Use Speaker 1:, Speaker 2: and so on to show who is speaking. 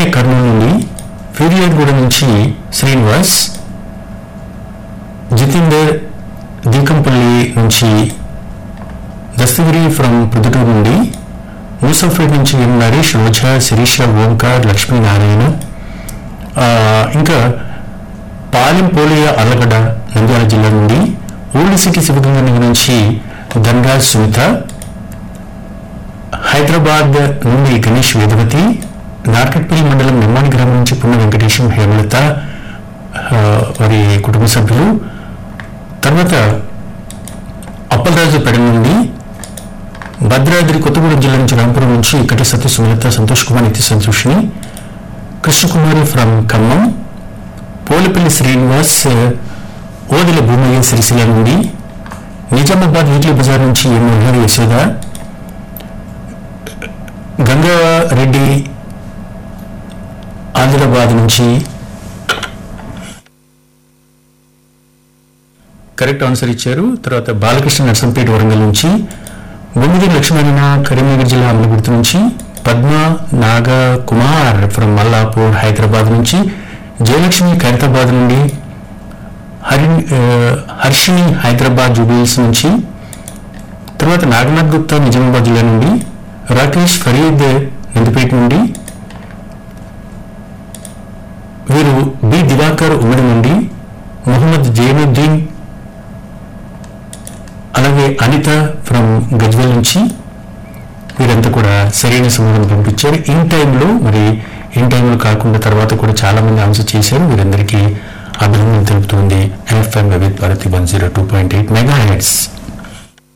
Speaker 1: కర్నూలు నుండి ఫిర్యాదుగూడ నుంచి శ్రీనివాస్ జితేందర్ దీకంపల్లి నుంచి దస్తగిరి ఫ్రమ్ ప్రొద్దుటూరు నుండి మూసాఫేట్ నుంచి ఎం నరేష్ రోజా శిరీష ఓంకార్ లక్ష్మీనారాయణ ఆ, ఇంకా పాలెం పోలియ అల్లగడ్డ నంద్యాల జిల్లా నుండి ఓల్డ్ సిటీ శివగంగ నగర్ నుంచి ధనరాజ్ సుమిత హైదరాబాద్ నుండి గణేష్ వేదవతి నార్కట్పల్లి మండలం నిర్మాణ గ్రామం నుంచి పున్న వెంకటేశం హేమలత ఆ, వారి కుటుంబ సభ్యులు తర్వాత అప్పలరాజు పెడ నుండి భద్రాద్రి కొత్తగూడెం జిల్లా నుంచి రాంపురం నుంచి కటి సత్య సుమలత సంతోష్ కుమార్ నిత్య సంతోషిని కృష్ణకుమారి ఫ్రమ్ ఖమ్మం పోలిపల్లి శ్రీనివాస్ ఓదిల భూమయ్య సిరిసిల్ల నుండి నిజామాబాద్ వీక్లీ బజార్ నుంచి ఎం మురహరి యశోద గంగారెడ్డి ఆదిలాబాద్ నుంచి కరెక్ట్ ఆన్సర్ ఇచ్చారు తర్వాత బాలకృష్ణ నర్సంపేట వరంగల్ నుంచి బొమ్మిది లక్ష్మణ కరీంనగర్ జిల్లా అమలగుర్తు నుంచి పద్మ నాగ కుమార్ ఫ్రమ్ మల్లాపూర్ హైదరాబాద్ నుంచి జయలక్ష్మి ఖైరతాబాద్ నుండి హరి ఆ, హర్షిని హైదరాబాద్ జూబిల్స్ నుంచి తర్వాత నాగనాథ్ గుప్తా నిజామాబాద్ జిల్లా నుండి రాకేష్ ఫరీద్ నందిపేట నుండి వీరు బి దివాకర్ ఉమ్మడి నుండి మొహమ్మద్ జైనుద్దీన్ అలాగే అనిత ఫ్రమ్ గజ్వల్ నుంచి వీరంతా కూడా సరైన సమాధానం పంపించారు ఇన్ టైంలో మరి ఇన్ టైంలో కాకుండా తర్వాత కూడా చాలా మంది ఆన్సర్ చేశారు వీరందరికీ అభినందనలు తెలుపుతుంది ఎఫ్ఎం విత్ Bharati one zero two point eight mega heads